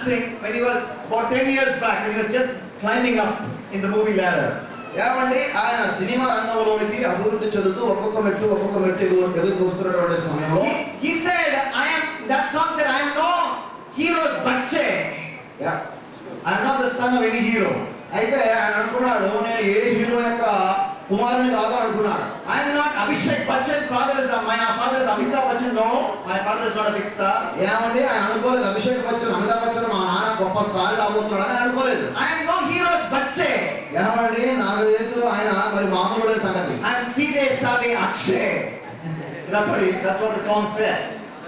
dancing when he was about 10 years back, when he was just climbing up in the movie ladder. ఏమండి ఆయన cinema రంగంలోనికి అభివృద్ధి చెందుతూ ఒక్కొక్క మెట్టు ఒక్కొక్క మెట్టు ఎగురు ఎదురు చూస్తున్నటువంటి సమయంలో He, he said, I am, that song said, I am no hero's bache. Yeah, I am not the son of any hero. అయితే ఆయన అనుకున్నాడు నేను ఏ హీరో యొక్క కుమారుని కాదు అనుకున్నాడు I am not Abhishek Bachchan, father is, my father is Amitabh Bachchan, no, my father is not a big star. ఏమండి ఆయన అనుకోలేదు అభిషేక్ బచ్చన్ అమితాబ్ బచ్చన్ మా నాన్న గొప్ప స్టార్ కాబోతున్నాడు అని అనుకోలేదు I am no hero's bache. ఏమండి నాకు తెలుసు ఆయన మరి మామూలు సంగతి I am Side Sade Akshay. That's what, he, that's what the song said.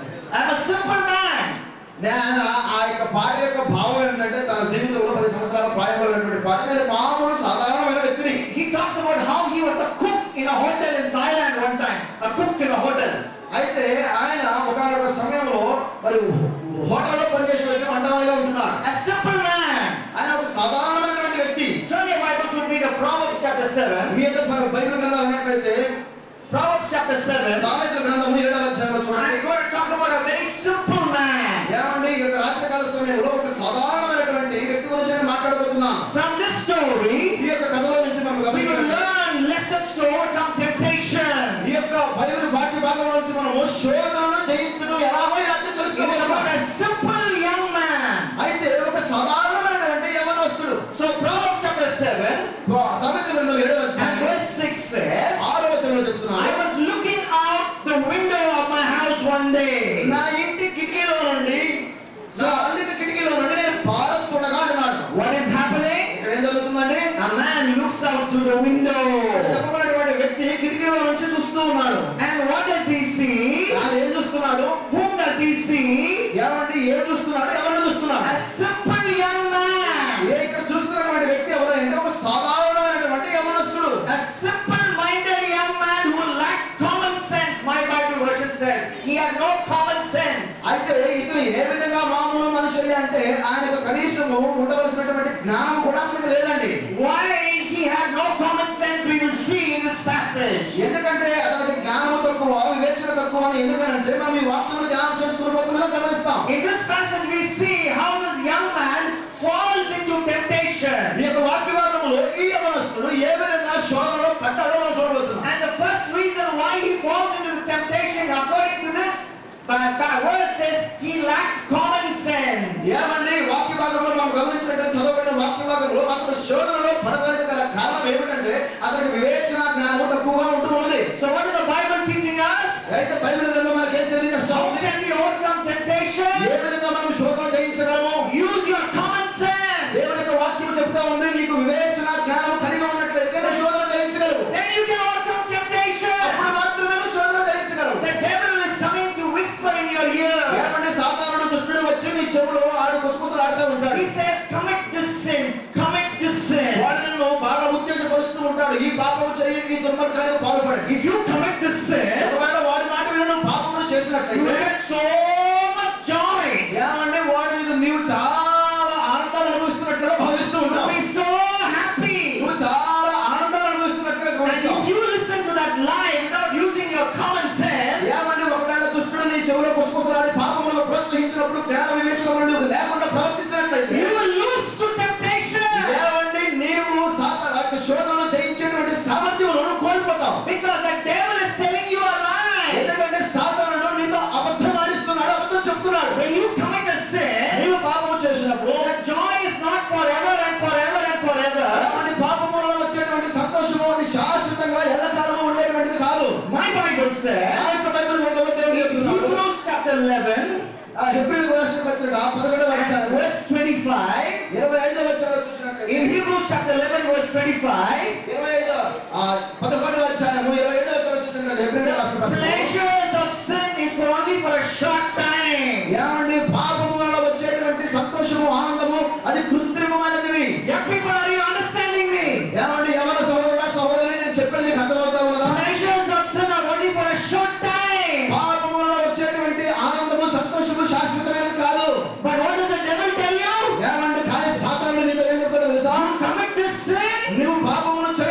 I am a simple man. నేను ఆ యొక్క పాట యొక్క భావం ఏంటంటే తన జీవితంలో పది సంవత్సరాల ప్రాయంలో ఉన్నటువంటి పాట నేను మామూలు సాధారణమైన వ్యక్తిని He talks about how he was a cook in a hotel in Thailand one time. A cook in a hotel. అయితే ఆయన ఒకనొక సమయంలో మరి హోటల్లో పనిచేసే వ్యక్తి వంటవాడిగా ఉంటున్నాడు A simple man. ఆయన ఒక సాధారణమైనటువంటి వ్యక్తి Turn your Bibles with me to Proverbs chapter 7. మీ యొక్క బై- బైబిల్ గ్రంథాలు ఉన్నట్లయితే Proverbs chapter 7. సామెతల గ్రంథము ఏడవ అధ్యాయంలో I'm చూడండి going to talk about a very simple man. ఏమండి ఈ యొక్క రాత్రికాల సమయంలో ఒక సాధారణమైనటువంటి వ్యక్తి గురించి నేను మాట్లాడబోతున్నాను From this story, ఈ యొక్క కథలో నుంచి మనం we will గమనించాలి learn lessons to overcome ఈ temptations. యొక్క బైబిల్ పాఠ్య భాగం నుంచి మనము శోధనను జయించడం ఎలాగో ఈ రాత్రి It is తెలుసుకోవాలి about a simple young man. అయితే ఒక సాధారణమైనటువంటి యవనస్తుడు So Proverbs chapter 7 సామెతల గ్రంథం ఏడవ and అధ్యాయం verse 6 says, ఆరో వచనంలో I చెప్తున్నాను was looking out the window of my house one day. నా ఇంటి కిటికీలో నుండి నా అల్లిక కిటికీలో నుండి నేను పారస్ చూడగా అన్నాడు What is happening? ఇక్కడ ఏం జరుగుతుందండి A man looks out to the window. ఇక్కడ చెప్పబడినటువంటి వ్యక్తి కిటికీలో నుంచి చూస్తూ ఉన్నాడు And what does he see? ఆయన ఏం చూస్తున్నాడు Whom does he see? ఏమండి ఏం చూస్తున్నాడు ఎవరిని చూస్తున్నాడు A simple young man. ఏ ఇక్కడ చూస్తున్నటువంటి వ్యక్తి ఎవరు అంటే ఒక సాధారణమైనటువంటి యవనస్తుడు A simple-minded young man who lacked common sense. My Bible version says he had no common sense. అయితే ఇతను ఏ విధంగా మామూలు మనిషి అంటే ఆయనకు కనీసము ఉండవలసినటువంటి జ్ఞానం కూడా అతనికి లేదండి Why he had no common sense, we will see in this passage. ఎందుకంటే అతనికి జ్ఞానము తక్కువ వివేచన తక్కువ అని ఎందుకంటే మనం ఈ వాక్యములు ధ్యానం చేసుకుని పోతున్నదో గమనిస్తాం In this passage, we see how this young man falls into ఈ temptation. యొక్క వాక్య భాగంలో ఈ యవనస్తుడు ఏ విధంగా శోధనలో పడ్డాడో మనం చూడబోతున్నాం And the first reason why he falls into the temptation, according to this uh, uh, verse, says he lacked common sense. ఏమండి వాక్య భాగంలో మనం గమనించినట్టు చదవబడిన వాక్య భాగంలో అతను శోధనలో పడడానికి గల కారణం ఏమిటంటే అతనికి వివేచన జ్ఞానం తక్కువగా ఉంటూ ఉన్నది So, what is the Bible teaching us? అయితే బైబిల్ గ్రంథం మనకి ఏం తెలియజేస్తా How ఉంది can we overcome temptation? ఏ విధంగా మనం శోధన చేయించగలము Use your common sense. దేవుని యొక్క వాక్యం చెప్తా ఉంది నీకు వివేచన జ్ఞానం కలిగి ఉన్నట్లయితే నువ్వు శోధన చేయించగలవు Then you can overcome temptation. అప్పుడు మాత్రమే నువ్వు శోధన చేయించగలవు The devil is coming to whisper in your ear. ఏమంటే సాధారణ దుష్టుడు వచ్చి నీ చెవులో ఆడు కుసకుసలు ఆడుతూ ఉంటాడు He says, commit this sin, commit this sin. వాడు నిన్ను బాగా ఉత్తేజపరుస్తూ ఉంటాడు ఈ పాపము చేయి ఈ దుర్మార్గానికి పాల్పడే If you commit this sin, ఒకవేళ వాడి మాట విని నువ్వు పాపములు you చేసినట్లయితే will get so much joy. ఏమంటే వాడు నీవు చాలా ఆనందాలు అనుభవిస్తున్నట్లుగా భావిస్తూ You'll ఉంటావు be so happy. నువ్వు చాలా ఆనందాలు అనుభవిస్తున్నట్లుగా And గమనిస్తావు if you listen to that lie without using your common sense, ఏమంటే ఒకవేళ దుష్టుడు నీ చెవులో కుసకుసలాడి పాపములను ప్రోత్సహించినప్పుడు జ్ఞాన వివేచనలు నువ్వు లేకుండా ప్రవర్తించినట్లయితే you will lose to temptation. ఏమండి నీవు సాత- ఆ యొక్క శోధనను జయించేటువంటి సామర్థ్యమును నువ్వు కోల్పోతావు Because the devil is telling you a lie. ఎందుకంటే సాతానుడు నీతో అబద్ధం ఆడిస్తున్నాడు అబద్ధం చెప్తున్నాడు When you commit a sin, నీవు పాపము చేసినప్పుడు the joy is not forever and forever and forever. ఏమండి పాపములో వచ్చేటువంటి సంతోషము అది శాశ్వతంగా ఎల్లకాలము ఉండేటువంటిది కాదు My Bible ఆ says యొక్క బైబిల్ గ్రంథంలో దేవుడు in చెప్తున్నాడు. Hebrews chapter 11, ఆ హెబ్రీయులకు రాసిన పత్రిక పదకొండవ and అధ్యాయం verse 25, ఇరవై ఐదవ వచనంలో చూసినట్లయితే in Hebrews chapter 11, verse 25, ఇరవై ఐదో ఆ పదకొండవ అధ్యాయము ఇరవై ఐదవ వచనంలో చూసినట్లయితే హెబ్రీయులకు రాసిన the పత్రిక pleasures of sin is for only for a short time. ఏమండి పాపము వల్ల వచ్చేటువంటి సంతోషము ఆనందము అది కృత్రిమమైనది Young people, are you understanding me? ఏమండి ఎవరి సహోదరుల సహోదరి నేను చెప్పేది నీకు అర్థమవుతా ఉన్నదా Pleasures of sin are only for a short time. పాపము వల్ల వచ్చేటువంటి ఆనందము సంతోషము శాశ్వతమైనది కాదు But what does the devil tell you? ఏమండి కానీ సాతానుడు నీతో ఏం చెప్తాడో తెలుసా You commit this sin, నువ్వు పాపమును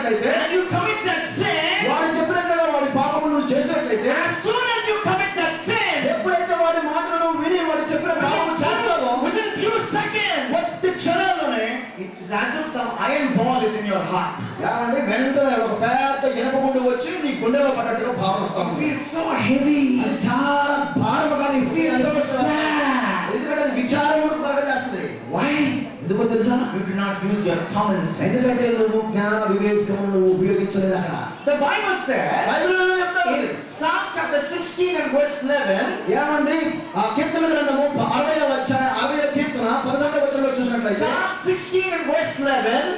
చేసినట్లయితే and you commit that sin, వాడు చెప్పినట్లుగా వాడి పాపము నువ్వు చేసినట్లయితే as soon as you commit that sin, ఎప్పుడైతే వాడి మాటలు నువ్వు విని వాడు చెప్పిన పాపము చేస్తావో within few seconds, కొద్ది క్షణాల్లోనే it is as if some iron ball is in your heart. ఏమంటే వెంటనే ఒక పెద్ద ఇనప గుండు వచ్చి నీ గుండెలో పడ్డట్టుగా భావన You వస్తాము feel so heavy. అది చాలా భారముగా నీ feel so అనిపిస్తుంది. sad. ఎందుకంటే అది విచారమును కలగజేస్తుంది Why? ఎందుకో తెలుసా You do not use your common sense. ఎందుకంటే నువ్వు జ్ఞాన వివేకము నువ్వు ఉపయోగించలేదు అక్కడ The Bible says బైబిల్లో చెప్తా ఉంది. in Psalm chapter 16 and verse 11, ఏమండి ఆ కీర్తన గ్రంథము అరవై వచ్చ అరవై కీర్తన పదకొండవ వచనంలో చూసినట్లయితే Psalm 16 and verse 11,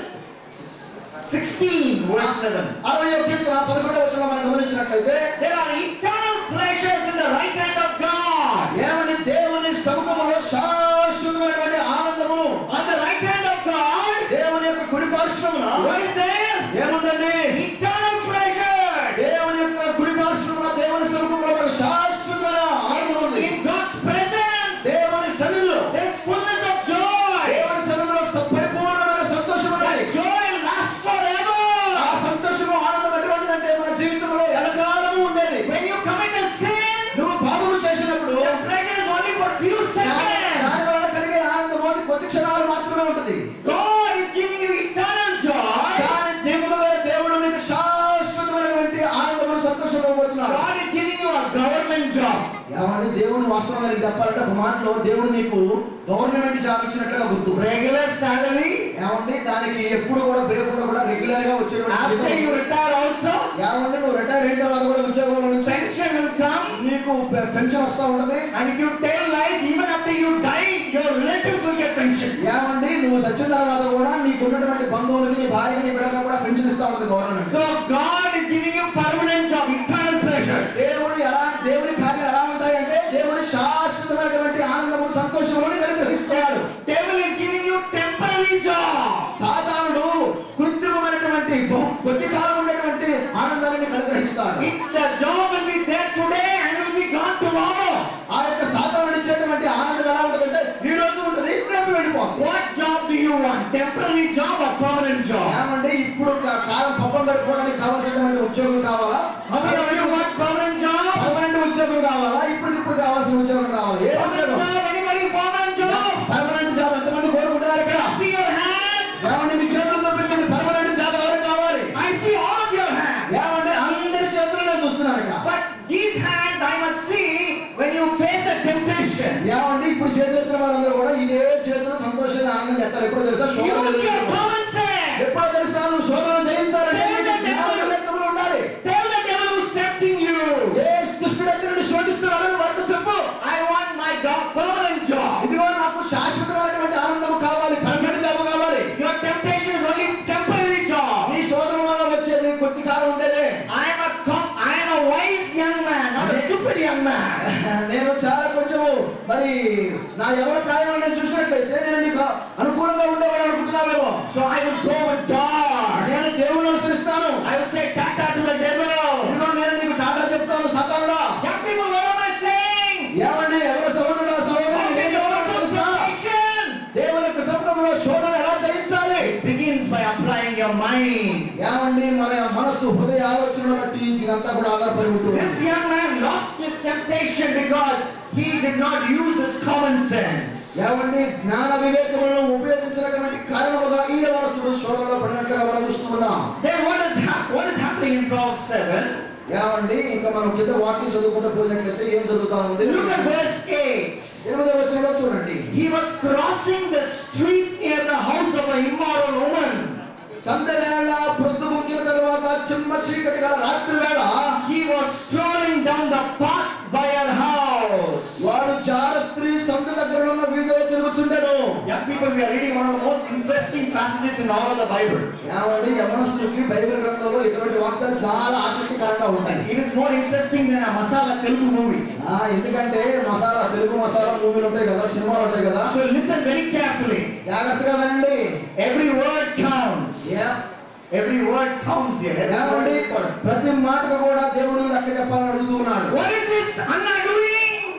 16 verse 11. అరవై కీర్తన పదకొండవ వచనంలో మనం గమనించినట్లయితే There are eternal pleasures in the right hand of God. ఏమండి దేవుని సముఖములో శాశ్వతమైనటువంటి ఆనందము On the right hand of God, దేవుని యొక్క కుడి పార్శ్వమున what is there? ఏముందండి Eternal pleasures. దేవుని యొక్క కుడి పార్శ్వమున దేవుని సముఖంలో మనకు శాశ్వతమైన ఆనందం ఉంది In God's presence, దేవుని సన్నిధిలో there is fullness of joy. దేవుని సన్నిధిలో పరిపూర్ణమైన సంతోషం ఉన్నది That joy lasts forever. ఆ సంతోషము ఆనందం ఎటువంటిదంటే మన జీవితంలో ఎలకాలము ఉండేది When you commit a sin, నువ్వు పాపము చేసినప్పుడు the pleasure is only for few దాని seconds. వల్ల కలిగే ఆనందం అది కొద్ది క్షణాలు మాత్రమే ఉంటుంది God is giving you eternal joy. కానీ దేవుడు దేవుడు నీకు శాశ్వతమైనటువంటి ఆనందమును సంతోషం ఇవ్వబోతున్నాడు God is giving you a government job. ఏమంటే దేవుని వాస్తవంగా నీకు చెప్పాలంటే ఒక మాటలో దేవుడు నీకు గవర్నమెంట్ జాబ్ ఇచ్చినట్లుగా గుర్తు Regular salary. ఏమంటే దానికి ఎప్పుడు కూడా బ్రేక్ కూడా రెగ్యులర్ గా వచ్చేటువంటి After జీతం. you retire also, ఏమంటే నువ్వు రిటైర్ అయిన తర్వాత కూడా ఉద్యోగంలో నుంచి pension will come. నీకు పె- పెన్షన్ వస్తా ఉంటది And if you tell lies, even after you die, your relatives will get pension. ఏమండి నువ్వు చచ్చిన తర్వాత కూడా నీకు ఉన్నటువంటి బంధువులకి నీ భార్యకి నీ బిడ్డలకు కూడా పెన్షన్ ఇస్తా ఉంటది government So God is giving you permanent job, eternal pleasures. దేవుడు ఎలా దేవుని కార్యాలు ఎలా ఉంటాయంటే దేవుని శాశ్వతమైనటువంటి ఆనందము సంతోషములను కలిగిస్తున్నాడు Devil is giving you temporary job. సాతానుడు కృత్రిమమైనటువంటి బహు కొద్ది కాలం ఉండేటువంటి ఆనందాన్ని కనుగ్రహిస్తాడు If the job will be there today and will be gone tomorrow. ఆ యొక్క సాతానుడు ఇచ్చేటువంటి ఆనందం ఎలా ఉంటుందంటే ఈ రోజు ఉంటుంది రేపు వెళ్ళిపోతుంది What job do you want? Temporary job or permanent job? ఏమంటే ఇప్పుడు కా- కాలం పబ్బం గడుపుకోవడానికి కావాల్సినటువంటి ఉద్యోగం కావాలా How many of you want permanent job? Permanent ఉద్యోగం కావాలా ఇప్పుడు ఇప్పుడు కావాల్సిన ఉద్యోగం కావాలా ఏ Permanent ఉద్యోగం job? Anybody permanent job? Permanent job ఎంతమంది కోరుకుంటున్నారు ఇక్కడ See your hands. ఏమండి మీ చేతులు చూపించండి పర్మనెంట్ జాబ్ ఎవరికి కావాలి I see all of your hands. ఏమండి అందరి చేతులు నేను చూస్తున్నాను ఇక్కడ But these hands I must see when you face a temptation. ఏమండి ఇప్పుడు చేతులు ఎత్తిన వారందరూ కూడా ఇదే చేతులు సంతోషంగా ఆనందం చెప్తారు ఎప్పుడో తెలుసా శోధన Use your ఎదుర్కొంటారు. common sense. ఎప్పుడో తెలుసా నువ్వు శోధనలు జయించాలంటే Tell నీకు the devil. జ్ఞాన వివేకములు ఉండాలి Tell the devil who's tempting you. ఏ దుష్టుడు అయితే నిన్ను శోధిస్తున్నాడని వారితో చెప్పు I want my job, permanent job. ఇదిగో నాకు శాశ్వతమైనటువంటి ఆనందం కావాలి పర్మనెంట్ జాబ్ కావాలి Your temptation is only temporary job. నీ శోధన వల్ల వచ్చేది కొద్ది కాలం ఉండేదే I am a com- I am a wise young man, not a stupid young man. నేను చాలా కొంచెము మరి నా ఎవరి ప్రాయం నేను చూసినట్లయితే నేను నీకు అనుకూలంగా ఉండేవాడు అనుకుంటున్నావేమో So I will go with God. నేను దేవుని అనుసరిస్తాను I will say tata to the devil. ఇదిగో నేను నీకు టాటా చెప్తాను సతానుడా Young people, what am I saying? ఏమండి ఎవరి సహోదరుడు సహోదరు How can you overcome temptation? దేవుని యొక్క సముఖంలో శోధన ఎలా జయించాలి It begins by applying your mind. ఏమండి మన మనస్సు హృదయ ఆలోచనను బట్టి ఇదంతా కూడా ఆధారపడి ఉంటుంది This young man lost his temptation because he did not use his common sense. ఏమండి జ్ఞాన వివేకములను ఉపయోగించినటువంటి కారణముగా ఈ మనస్సుడు శోధనలో పడినట్లుగా మనం చూస్తున్నాం Then what is hap- what is happening in Proverbs 7? ఏమండి ఇంకా మనం కింద వాక్యం చదువుకుంటూ పోయినట్లయితే ఏం జరుగుతా ఉంది Look at verse 8. ఎనిమిదో వచనంలో చూడండి He was crossing the street near the house of an immoral woman. సంధ్యవేళ ప్రొద్దు ముక్కిన తర్వాత చిమ్మ చీకటి గల రాత్రి వేళ He was strolling down the path by her house. వాడు జార స్త్రీ సంత దగ్గర ఉన్న వీధిలో తిరుగుచుండెను Young people, we are reading one of the most interesting passages in all of the Bible. ఏమండి యమనస్తులకి బైబిల్ గ్రంథంలో ఇటువంటి వాక్యాలు చాలా ఆసక్తికరంగా ఉంటాయి It is more interesting than a masala Telugu movie. ఆ, ఎందుకంటే మసాలా తెలుగు మసాలా మూవీలు ఉంటాయి కదా సినిమాలు ఉంటాయి కదా So listen very carefully. జాగ్రత్తగా వినండి Every word counts. A- Every word counts here. Every word ఏమండి is important. ప్రతి మాటకు కూడా దేవుడు లెక్క చెప్పాలని అడుగుతూ ఉన్నాడు What is this Anna doing?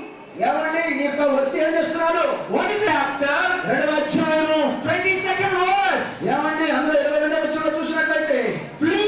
ఏమండి ఈ యొక్క వ్యక్తి ఏం చేస్తున్నాడు What is it after? రెండవ అధ్యాయము 22nd verse. ఏమండి అందులో ఇరవై రెండవ వచనంలో చూసినట్లయితే Flee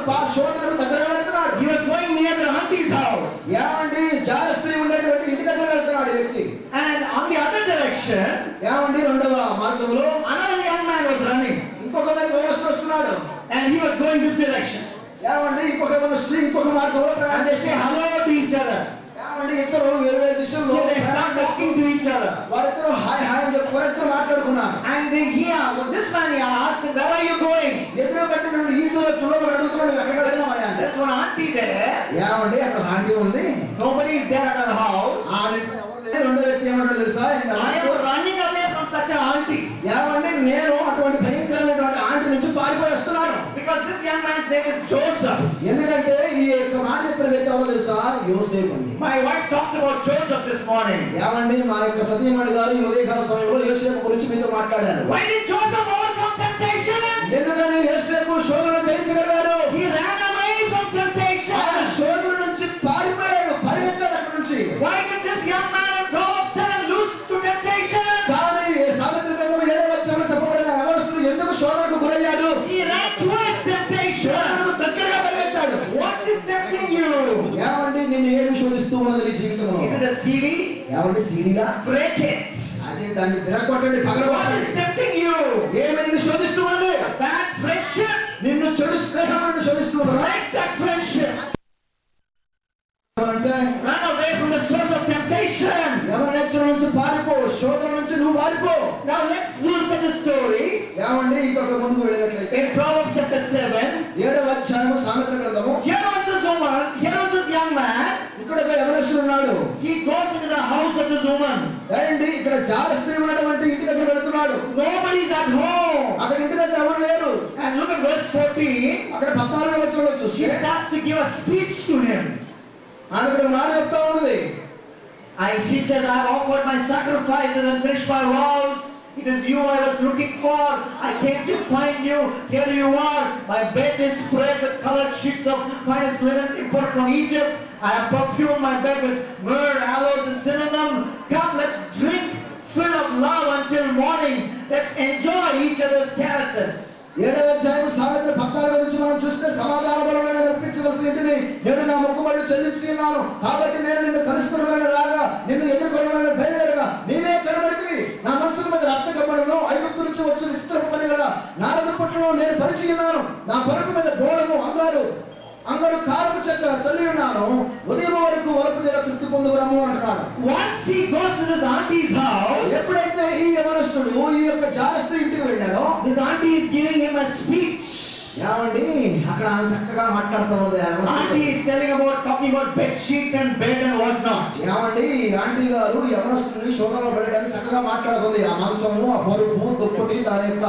పా- శోధనకు దగ్గరగా వెళ్తున్నాడు He was going near the auntie's house. ఏమండి జార స్త్రీ ఉండేటువంటి ఇంటి దగ్గర వెళ్తున్నాడు ఈ వ్యక్తి And on the other direction, ఏమండి రెండవ మార్గంలో another young man was running. ఇంకొక వైపు వస్తూ వస్తున్నాడు And he was going this direction. ఏమండి ఇంకొక స్త్రీ ఇంకొక మార్గంలో ప్రయాణం And they say చేస్తున్నాడు hello to each other. ఏమండి ఇద్దరు వేరు వేరు దిశల్లో So they ప్రయాణం start చేస్తూ talking to each other. వారిద్దరు హాయ్ హాయ్ అని చెప్పి వారిద్దరు మాట్లాడుకున్నారు And they hear, well, this man here asked him, where are you going? ఎదురు కట్టినప్పుడు ఈదులో తులమని అడుగుతున్నాడు ఎక్కడ వెళ్ళినామని అంటే There's one auntie there. ఏమండి అక్కడ ఆంటీ ఉంది Nobody is there at her house. ఆ ఇంట్లో ఎవరు లేరు. రెండో వ్యక్తి ఏమంటాడు తెలుసా ఇంకా I am running away from such an auntie. ఏమండి నేను అటువంటి భయంకరమైనటువంటి ఆంటీ నుంచి పారిపోయి వస్తున్నాను Because this young man's name is Joseph. ఎందుకంటే ఈ యొక్క మాట చెప్పిన వ్యక్తి ఎవరు తెలుసా యోసేపు అండి My wife talked about Joseph this morning. ఏమండి మా యొక్క సతీమణి గారు ఈ ఉదయకాల సమయంలో యోసేపు గురించి మీతో మాట్లాడారు Why did Joseph overcome temptation? ఎందుకని యోసేపు శోధన జయించగలిగాడు He ran away from ఆయన temptation. శోధన నుంచి పారిపోయాడు పరిగెత్తాడు అక్కడి నుంచి Why did this young man in Proverbs 7 lose to temptation? కానీ సామెతల గ్రంథం ఏడవ వచ్చామని చెప్పబడిన ఎవరు ఎందుకు శోధనకు గురయ్యాడు He ran towards temptation. శోధనకు దగ్గరగా పరిగెత్తాడు What is tempting you? ఏమండి నిన్ను ఏమి శోధిస్తూ ఉన్నది నీ జీవితంలో Is it a CD? ఏమండి సీడీగా Break it. అది దాన్ని విరగొట్టండి What పగలగొట్టండి is tempting you? ఏమి నిన్ను శోధిస్తూ ఉన్నది Bad friendship. నిన్ను చెడు స్నేహం నిన్ను శోధిస్తూ ఉన్నదా Break that friendship. అంటే Run away from the source of temptation. ఎవరి నేచర్ నుంచి పారిపో శోధన నుంచి నువ్వు పారిపో Now let's look at the story ఏమండి ఇంకొక ముందుకు వెళ్ళినట్లయితే in Proverbs chapter 7. ఏడవ అధ్యాయము సామెతల గ్రంథము Here was this woman, here was this young man. ఇక్కడ ఒక యవనస్తుడు ఉన్నాడు He goes into the house of this woman. ఏంటి ఇక్కడ జాల స్త్రీ ఉన్నటువంటి ఇంటి దగ్గర వెళ్తున్నాడు Nobody's at home. అక్కడ ఇంటి దగ్గర ఎవరు లేరు And look at verse 14. అక్కడ పద్నాలుగు వచ్చిన She చూస్తే starts to give a speech to him. ఆమె ఇక్కడ మాట చెప్తా ఉన్నది I, she says, I've offered my sacrifices and finished my vows. It is you I was looking for. I came to find you. Here you are. My bed is spread with colored sheets of finest linen imported from Egypt. I have perfumed my bed with myrrh, aloes, and cinnamon. Come, let's drink, fill of love until morning. Let's enjoy each other's caresses. ఏడవ అధ్యాయం సామెతల పద్నాలుగు నుంచి మనం చూస్తే సమాధాన బలమైన నడిపించవలసిన ఇంటిని నేను నా మొక్కుబడులు చెల్లించి ఉన్నాను కాబట్టి నేను నిన్ను కలుసుకున్న రాగా నిన్ను ఎదుర్కొన్న బయలుదేరగా నీవే కనబడితివి నా మనసుకు మీద రక్త కప్పడను ఐగుప్తు నుంచి వచ్చిన చిత్ర పని గల నారద పుట్టను నేను పరిచి ఉన్నాను నా పరుపు మీద గోడము అంగారు అంగారు కారపు చెక్క చల్లి ఉన్నాను ఉదయం వరకు వరకు జర తృప్తి పొందువరము అంటున్నాడు Once he goes to this auntie's house, ఎప్పుడైతే ఈ యవనస్తుడు ఈ యొక్క జారస్త్రీ ఇంటికి వెళ్ళాడో this auntie is giving him a speech. ఏమండి అక్కడ ఆమె చక్కగా మాట్లాడుతూ ఉంది ఆ యవనస్తుడు. Auntie is telling about talking about bed sheet and bed and whatnot. ఏమండి ఈ ఆంటీ గారు యవనస్తుని శోధనలో పడడానికి చక్కగా మాట్లాడుతుంది ఆ మాంసము ఆ పరుపు దుప్పటి దాని యొక్క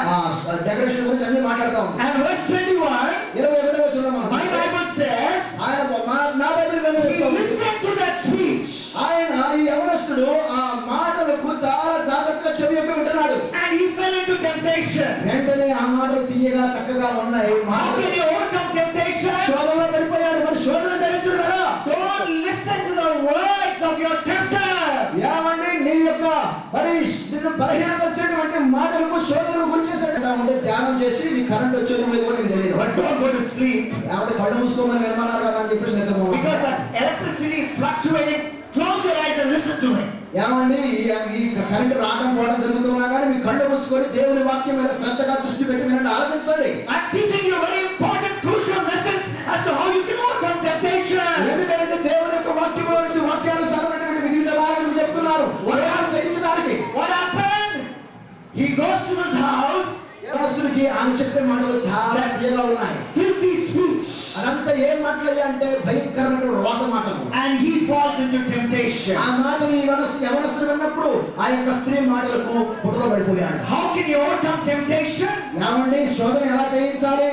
డెకరేషన్ గురించి అన్ని మాట్లాడుతా ఉంది And verse 21, ఇరవై ఒకటి వచ్చిన my Bible says, ఆయన మా- నా బైబిల్ గ్రంథం he చెప్తా ఉంది. listened to that speech ఆయన ఈ యవనస్తుడు ఆ మాటలకు చాలా జాగ్రత్తగా చెవి యొక్క వింటున్నాడు and he fell into temptation. వెంటనే ఆ మాటలు తీయగా చక్కగా ఉన్నాయి How మాటలు can you overcome temptation? శోధనలో పడిపోయాడు మరి శోధన ధరించుడు కదా Don't listen to the words of your tempter. ఏమండి నీ యొక్క మరి నిన్ను బలహీనపరిచేటువంటి మాటలకు శోధనకు గురి చేసేట ఉంటే ధ్యానం చేసి నీ కరెంట్ వచ్చేది మీద కూడా నీకు తెలియదు But don't go to sleep ఏమంటే కళ్ళు మూసుకోమని వినమన్నారు కదా అని చెప్పేసి నిద్రపోవాలి because that electricity is fluctuating. Close your eyes and listen to me. ఏమండి ఈ- ఈ కరెంట్ రావడం పోవడం జరుగుతున్నా కానీ మీ కళ్ళు మూసుకొని దేవుని వాక్యం మీద శ్రద్ధగా దృష్టి పెట్టి వినండి ఆలోచించండి I'm teaching you very important, crucial lessons as to how you can overcome temptation. ఎందుకంటే దేవుని యొక్క వాక్యంలో నుంచి వాక్యానుసారమైనటువంటి విధి విధానాలు మీకు చెప్తున్నారు వరాలు చేయించడానికి What happened? He goes to this house, యవనస్తుడికి ఆమె చెప్పే మాటలు చాలా తీయగా ఉన్నాయి filthy speech, అదంతా ఏం మాటలు అంటే భయంకరమైన రోత మాటలు and he falls into temptation. ఆ మాటలు ఈ యవనస్తు యవనస్తుడు విన్నప్పుడు ఆ యొక్క స్త్రీ మాటలకు పుట్టలో పడిపోయాడు How can you overcome temptation? ఏమండి శోధన ఎలా చేయించాలి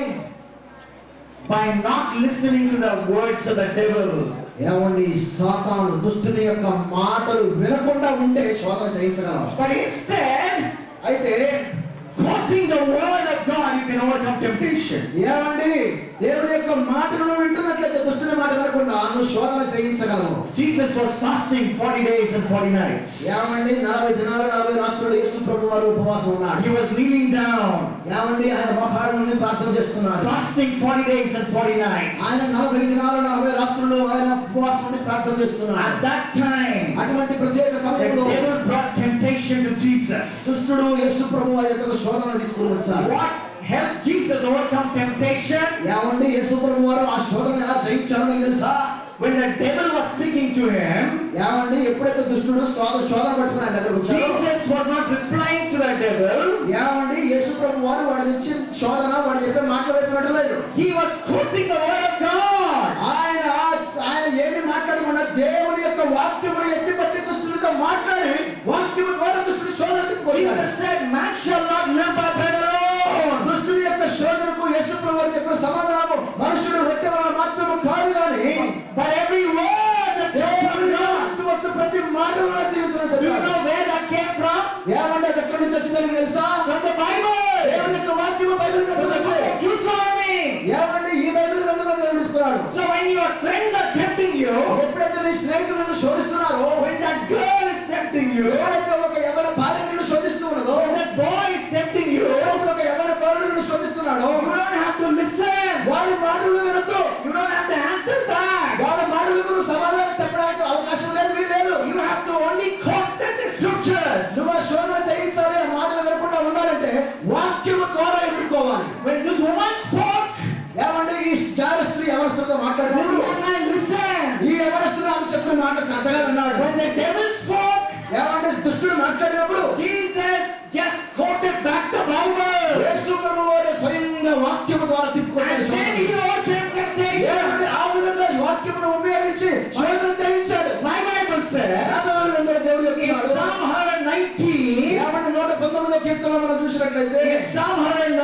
By not listening to the words of the devil. ఏమండి సాతాను దుష్టుని యొక్క మాటలు వినకుండా ఉంటే శోధన చేయించగలం But instead, అయితే quoting the word of God, you can overcome temptation. ఏమండి దేవుని యొక్క మాటలను వింటున్నట్లయితే దుష్టుని మాట వినకుండా నువ్వు శోధన చేయించగలవు Jesus was fasting 40 days and 40 nights. ఏమండి నలభై దినాలు నలభై రాత్రులు యేసు ప్రభు వారు ఉపవాసం ఉన్నారు He was kneeling down, ఏమండి ఆయన మోకాళ్ళ నుండి ప్రార్థన చేస్తున్నారు fasting 40 days and 40 nights. ఆయన నలభై దినాలు నలభై రాత్రులు ఆయన ఉపవాసం నుండి ప్రార్థన చేస్తున్నారు At that time, అటువంటి ప్రత్యేక the సమయంలో devil brought temptation to Jesus. కృష్ణుడు యేసు ప్రభు వారి యొక్క శోధన తీసుకుని వచ్చారు What helped Jesus overcome temptation? ఏమండి యేసు ప్రభు వారు ఆ శోధన ఎలా జయించారో మీకు తెలుసా When the devil was speaking to him, ఏమండి ఎప్పుడైతే దుష్టుడు శోధన శోధన పట్టుకుని ఆయన దగ్గరకు వచ్చారో Jesus was not replying to the devil. ఏమండి యేసు ప్రభు వారు వాడి నుంచి శోధన వాడు చెప్పే మాటలు వైపు లేదు He was quoting the word of God. ఆయన ఆయన ఏమి మాట్లాడకుండా దేవుని యొక్క వాక్యమును ఎత్తి పట్టి దుష్టుడితో మాట్లాడి వాక్యము ద్వారా దుష్టుడి శోధన తిప్పుకొచ్చారు. Jesus said, Man shall not live by bread alone. దుష్టుడి యొక్క శోధనకు యేసు ప్రభు వారు చెప్పిన సమాధానము మనుషుడు రొట్టె వల్ల మాత్రము కాదు కానీ But every word that comes from దేవుని నోటి God. నుంచి వచ్చే ప్రతి మాట వల్ల జీవించడం Do you చెప్పారు. know where that came from? ఏమంటే అది ఎక్కడి నుంచి వచ్చిందని తెలుసా From the Bible. దేవుని యొక్క వాక్యము బైబిల్ From గ్రంథం the book నుంచి. of Deuteronomy. ఏమంటే ఈ బైబిల్ గ్రంథంలో దేవుడు ఇస్తున్నాడు So when your friends are tempting you, ఎప్పుడైతే నీ స్నేహితులను శోధిస్తున్నారో when that girl is tempting you, ఎవరైతే ఒక యవన భార్యను శోధిస్తూ ఉన్నదో when that boy is tempting you, ఎవరైతే ఒక యవన పౌరులను శోధిస్తున్నాడో you don't have to listen. వాడి మాటలు వినొద్దు You don't have to answer back. వాళ్ళ మాటలకు నువ్వు సమాధానం చెప్పడానికి అవకాశం లేదు వీలు లేదు You have to only quote them the scriptures. నువ్వు ఆ శోధన చేయించాలి ఆ మాటలు వినకుండా ఉండాలంటే వాక్యము ద్వారా ఎదుర్కోవాలి When this woman spoke, ఏమంటే ఈ జార స్త్రీ యవనస్తులతో this మాట్లాడినప్పుడు young man listened. ఈ యవనస్తుడు ఆమె చెప్పిన మాట శ్రద్ధగా విన్నాడు When the devil spoke, ఏమంటే దుష్టుడు మాట్లాడినప్పుడు Jesus just quoted back the Bible. యేసు ప్రభు వారు స్వయంగా వాక్యము ద్వారా తిప్పుకొచ్చాడు And then he overcame temptation. ఏమంటే ఆ విధంగా ఈ వాక్యమును ఉపయోగించి శోధన చేయించాడు My Bible says యాజమాన్యులందరూ దేవుడు in చెప్తున్నాడు Psalm 119, ఏమంటే నూట పంతొమ్మిదో కీర్తనలో మనం చూసినట్లయితే in Psalm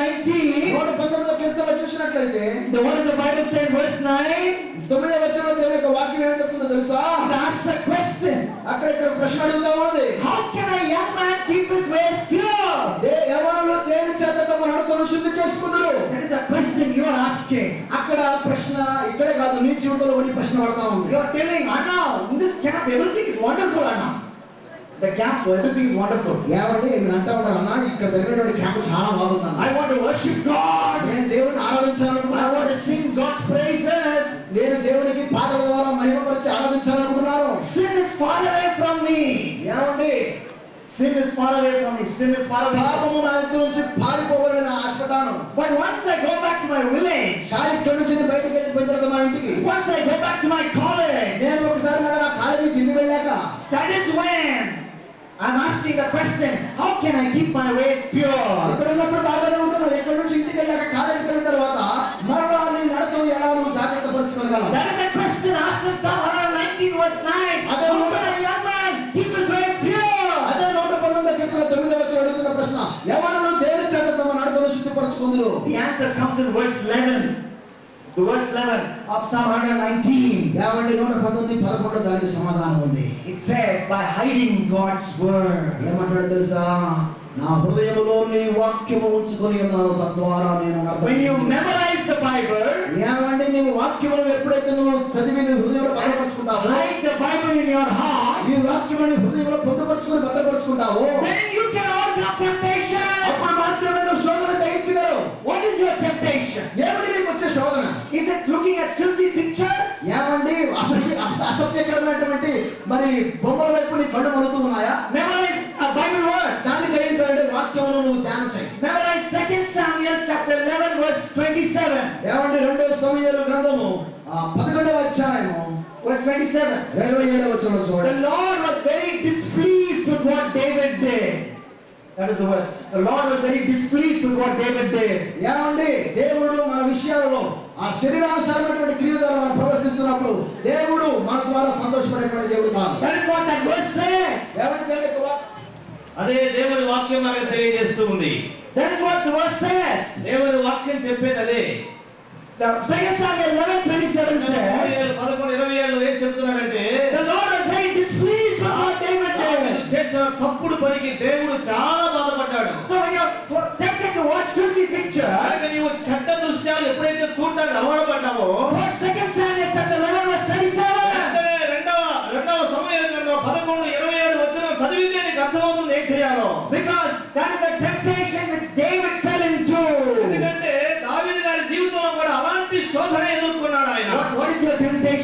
119, నూట పంతొమ్మిదో కీర్తనలో చూసినట్లయితే the, what does the Bible say in verse 9? తొమ్మిదో వచ్చిన దేవుని యొక్క వాక్యం ఏం చెప్తుందో తెలుసా It asks a question. అక్కడ ఇక్కడ ప్రశ్న అడుగుతా ఉన్నది How can a young man keep his ways pure? దే- యవ్వనులు దేని చేత తమ నడతను శుద్ధి చేసుకుందరు That is a question you are asking. అక్కడ ప్రశ్న ఇక్కడే కాదు నీ జీవితంలో కూడా ఈ ప్రశ్న పడతా ఉంది You are telling Anna, in this camp everything is wonderful, Anna. The camp, everything is wonderful. ఏమండి మీరు అంటా ఉంటారు అన్న ఇక్కడ జరిగినటువంటి క్యాంప్ చాలా బాగుందన్న I want to worship God. నేను దేవుని I ఆరాధించాలనుకున్నాను want to sing God's praises. నేను దేవునికి పాటల ద్వారా మహిమపరిచి ఆరాధించాలనుకున్నాను Sin is far away from me. ఏమండి Sin is far away from me. Sin is far away. పాపము నా ఇంటి నుంచి పారిపోవాలని నేను ఆశపడ్డాను But once I go back to my village, కానీ ఇక్కడ నుంచి నేను బయటకు వెళ్ళిపోయిన తర్వాత మా ఇంటికి once I go back to my college, నేను ఒకసారి మళ్ళీ నా కాలేజీ తిరిగి వెళ్ళాక that is when I'm asking the question, how can I keep my ways pure? ఇక్కడ ఉన్నప్పుడు బాగానే ఉంటున్నావు ఇక్కడ నుంచి ఇంటికి వెళ్ళాక కాలేజీకి వెళ్ళిన తర్వాత మరలా నీ నడతలు ఎలా నువ్వు జాగ్రత్త పరచుకోగలవు That is a question asked in Psalm 119 verse 9. How can a young man keep his ways pure? అదే నూట పంతొమ్మిది కీర్తన తొమ్మిదవ వచనం అడుగుతున్న ప్రశ్న ఎవరు దేని చేత తమ నడతలు శుద్ధిపరచుకుందరు The answer comes in verse 11. The verse 11 of Psalm 119. ఏమండి నూట పంతొమ్మిది పదకొండు దానికి సమాధానం ఉంది It says, by hiding God's word. ఏమంటాడు తెలుసా నా హృదయములో నీ వాక్యము ఉంచుకొని ఉన్నాను తద్వారా నేను నడత When you memorize the Bible, ఏమండి నీవు వాక్యమును ఎప్పుడైతే నువ్వు చదివి నీ హృదయంలో భద్రపరుచుకుంటావో hide the Bible in your heart, ఈ వాక్యముని హృదయంలో పొందుపరుచుకొని భద్రపరుచుకుంటావో then you can overcome temptation. అప్పుడు మాత్రమే నువ్వు శోధన జయించగలవు What is your temptation? ఏమిటి నీకు వచ్చే శోధన Is it looking at filthy pictures? ఏమండి అసహ్య అస- అసభ్యకరమైనటువంటి మరి బొమ్మల వైపు నీ కళ్ళు మలుతూ ఉన్నాయా Memorize a Bible verse. దాన్ని జయించాలంటే వాక్యమును నువ్వు ధ్యానం చేయి Memorize 2 Samuel chapter 11 verse 27. ఏమండి రెండో సమయాలు గ్రంథము ఆ పదకొండవ అధ్యాయము Verse 27. ఇరవై ఏడవ వచ్చిన The చూడండి Lord was very displeased with what David did. That is the verse. The Lord was very displeased with what David did. ఏమండి దేవుడు మన విషయాలలో ఆ శరీరానుసారమైనటువంటి క్రియ ద్వారా మనం ప్రవర్తిస్తున్నప్పుడు దేవుడు మన ద్వారా సంతోషపడేటువంటి దేవుడు కాదు That is what that verse says. ఏమండి దేవుని యొక్క వాక్- అదే దేవుని వాక్యం మనకు తెలియజేస్తూ ఉంది That is what the verse says. దేవుని వాక్యం చెప్పేది అదే The 2 Samuel 11 27 says, పదకొండు ఇరవై ఏళ్ళు ఏం చెప్తున్నాడంటే The Lord was very displeased with what David దావీదు did. చేసిన తప్పుడు పనికి దేవుడు చాలా బాధపడ్డాడు So when you're tempted to watch filthy కనుక pictures, నీవు చెడ్డ దృశ్యాలు ఎప్పుడైతే చూడడానికి అలవాటుపడ్డావో quote 2 Samuel chapter 11 verse 27. వెంటనే రెండవ రెండవ సమయం కనుక పదకొండు ఇరవై ఏడు వచ్చిన చదివితే నీకు అర్థమవుతుంది ఏం చేయాలో Because that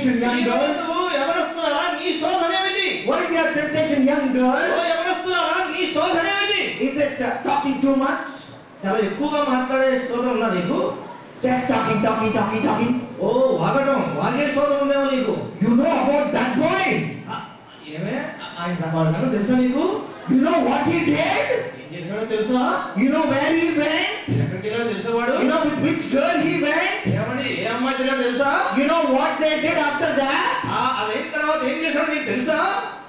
temptation, young ఈరోజు girl? నువ్వు ఎవరొస్తున్నారా నీ శోధన ఏమిటి What is your temptation, young oh girl? ఎవరొస్తున్నారా నీ శోధన ఏమిటి Is it uh, talking too much? చాలా ఎక్కువగా మాట్లాడే శోధన ఉందా నీకు Just talking, talking, talking, talking. ఓ వాగటం వాగే శోధన ఉందేమో నీకు You know about that boy? ఆ, ఏమే ఆయన వాడి సంగతి తెలుసా నీకు You know what he did? ఏం చేశాడో తెలుసా You know where he went? ఎక్కడికి వెళ్ళాడో తెలుసా వాడు You know with which girl he went? ఏమండి ఏ అమ్మాయి తెలియదు తెలుసా You know what they did after that? ఆ, అదైన తర్వాత ఏం చేశాడో నీకు తెలుసా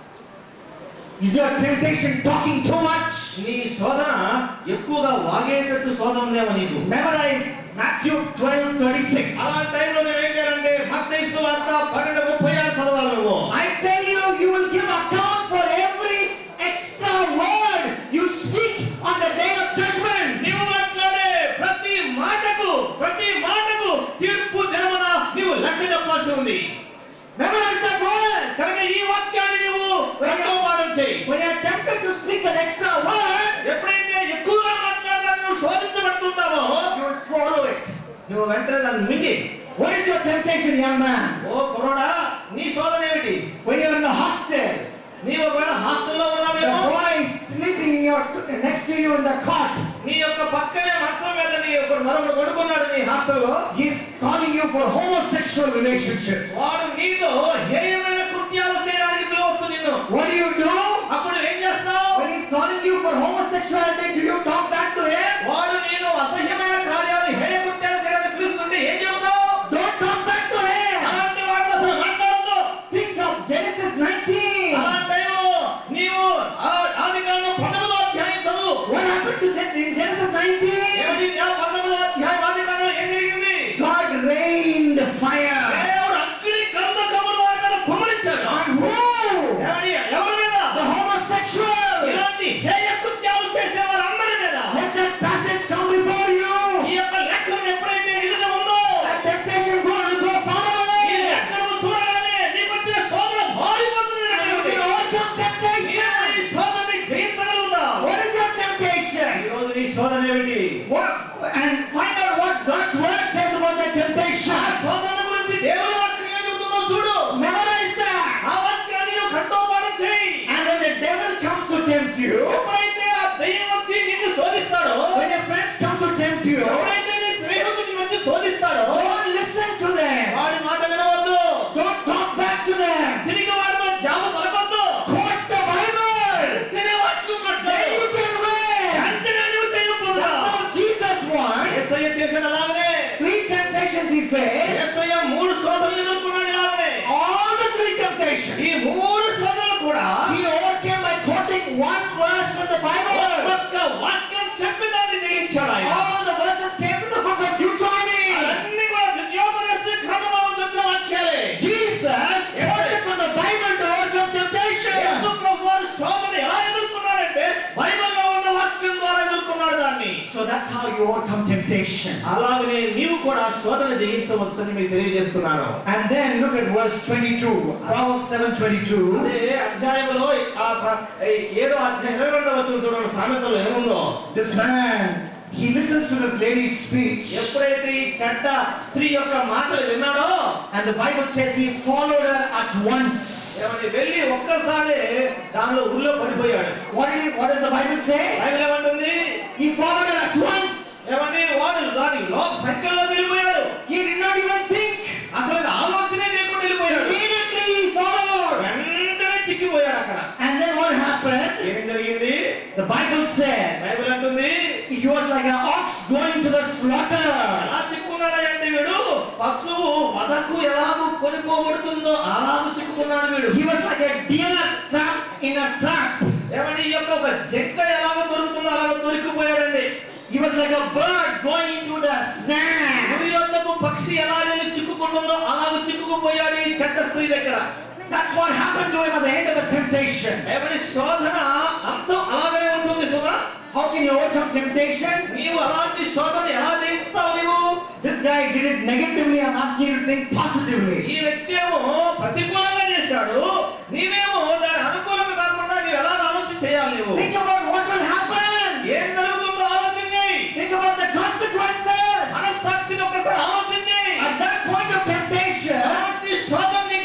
Is your temptation talking too much? నీ శోధన ఎక్కువగా వాగేటట్టు శోధన ఉందేమో నీకు Memorize Matthew 12 36. అలా టైంలో మేము ఏం చేయాలంటే మత్తయి సువార్త పన్నెండు ముప్పై ఆరు చదవాలి నువ్వు I tell you, you will give account for every extra word you speak on the day of judgment. నీవు మాట్లాడే ప్రతి మాటకు ప్రతి మాటకు తీర్పు దినమున నీవు లెక్క చెప్పాల్సి ఉంది Memorize that verse. కనుక ఈ వాక్యాన్ని నీవు కంఠోపాఠం చేయి When you are tempted to speak an extra word, ఎప్పుడైతే ఎక్కువగా మాట్లాడడానికి నువ్వు శోధించబడుతుంటావో you will swallow it. నువ్వు వెంటనే దాన్ని మింగి What is your temptation, young man? ఓ కుర్రోడా నీ శోధన ఏమిటి When you are in the hostel, నీవు ఒకవేళ హాస్టల్లో the ఉన్నావేమో boy is sleeping in your, next to you in the cot. నీ యొక్క పక్కనే మంచం మీద నీ యొక్క మరొకడు పడుకున్నాడు నీ హాస్టల్లో He's calling you for homosexual relationships. వాడు నీతో హేయమైన కృత్యాలు చేయడానికి పిలవచ్చు నిన్ను What do you do? అప్పుడు ఏం చేస్తావు When he's calling you for homosexuality, do you talk back to him? వాడు నేను అసహ్యమైన కార్యాలు హేయ కృత్యాలు చేయడానికి పిలుస్తుంటే ఏం చెబుతావు Don't talk back to him. అలాంటి వాడితో అసలు మాట్లాడద్దు Think of Genesis 19. అలాంటి టైంలో నీవు ఆ- ఆది కాండం పంతొమ్మిదో అధ్యాయం చదువు What happened to Gen- in Genesis 19? ఏమిటి ఆ పంతొమ్మిదో అధ్యాయం ఆది కాండంలో ఏం జరిగింది God rained fire. దేవుడు అగ్ని గంధకములు వారి మీద కుమరించాడు On who? ఏమని ఎవరి మీద The homosexuals. ఇలాంటి హేయ కృత్యాలు చేసే వారందరి మీద Let that passage come before you. ఈ యొక్క లెక్కను ఎప్పుడైతే నిజంగా ఉందో That temptation go and go follow ఈ it. లెక్కను చూడగానే నీకు వచ్చిన శోధన మారిపోతుంది నీ And you దగ్గరికి. can overcome నీవు temptation. ఈ శోధనని జయించగలుగుతావు What is your temptation? ఈ రోజు నీ శోధన ఏమిటి What, and find out what God's word says about that ఆ temptation. శోధన గురించి దేవుని వాక్యం ఏం చెబుతుందో చూడు Memorize that. ఆ వాక్యాన్ని నువ్వు కంఠోపాఠం చేయి And when the devil comes to tempt you, ఎప్పుడైతే ఆ దయ్యం వచ్చి నిన్ను శోధిస్తాడో when your friends come to tempt you, ఎప్పుడైతే నీ స్నేహితుడు నిన్ను వచ్చి శోధిస్తాడో don't listen to them. వాడి మాట వినవద్దు Don't talk back to them. తిరిగి వాడితో జాబ పలకొద్దు Quote the Bible. తినే వాక్యం Then మాట్లాడు you can win. వెంటనే నువ్వు చేయకపోతావు That's how Jesus won. యేసయ్య చేసిన అలాగనే Three temptations he faced. యేసయ్య మూడు శోధనలు ఎదుర్కొన్నాడు ఇలాగనే All the three ఈ temptations. మూడు శోధనలు కూడా He overcame by quoting one verse from the Bible. ఒక్క వాక్యం చెప్పి దాన్ని జయించాడు ఆయన All the verses came from the book of Deuteronomy. అన్ని కూడా ద్వితీయోపదేశ గ్రంథంలో నుంచి వచ్చిన వాక్యాలే Jesus quoted from the Bible to overcome temptation. యేసు ప్రభు వారు శోధన ఎలా ఎదుర్కొన్నాడంటే బైబిల్లో ఉన్న వాక్యం ద్వారా ఎదుర్కొన్నాడు దాన్ని So that's how you overcome temptation. అలాగనే నీవు కూడా శోధన జయించవచ్చని మీకు తెలియజేస్తున్నాను And then look at verse 22. Proverbs 7:22. అదే అధ్యాయంలో ఆ ప్ర- ఈ ఏడో అధ్యాయం ఇరవై రెండో వచ్చిన చూడండి సామెతలో ఏముందో This man, he listens to this lady's speech. ఎప్పుడైతే ఈ చెడ్డ స్త్రీ యొక్క మాటలు విన్నాడో And the Bible says he followed her at once. ఏమని వెళ్ళి ఒక్కసారి దానిలో ఊళ్ళో పడిపోయాడు What did he, what does the Bible say? Bible ఏమంటుంది He followed her at once. ఏమండి వాడు దాని లోక సంఖ్యలో వెళ్ళిపోయాడు He did not even think. అసలు ఆలోచనే లేకుండా వెళ్ళిపోయాడు Immediately he followed. వెంటనే చిక్కిపోయాడు అక్కడ And then what happened? ఏం జరిగింది The Bible says బైబిల్ అంటుంది it was like an ox going to the slaughter. ఎలా చిక్కున్నాడంటే వీడు పశువు వదకు ఎలాగూ కొనుక్కోబడుతుందో అలాగూ చిక్కుకున్నాడు వీడు He was like a deer trapped in a trap. ఏమండి ఈ యొక్క ఒక చెక్క ఎలాగ దొరుకుతుందో అలాగ దొరికిపోయాడండి He was like a bird going into the snare. గురి యొద్దకు పక్షి ఎలా వెళ్ళి చిక్కుకుంటుందో అలాగ చిక్కుకుపోయాడు ఈ చెడ్డ స్త్రీ దగ్గర That's what happened to him at the end of the temptation. ఏమండి శోధన అంతం అలాగనే ఉంటుంది సుమా How can you overcome temptation? నీవు అలాంటి శోధన ఎలా జయిస్తావు నీవు This guy did it negatively. I'm asking you to think positively. ఈ వ్యక్తి ఏమో ప్రతికూలంగా చేశాడు నీవేమో దాని అనుకూలంగా కాకుండా నీవు ఎలా ఆలోచన చేయాలి నువ్వు Think about what will happen. ఏం జరుగుతుందో ఆలోచన చేయి Think about the consequences. మనస్సాక్షిని ఒక్కసారి ఆలోచన చేయి At that point of temptation, అలాంటి శోధన నీ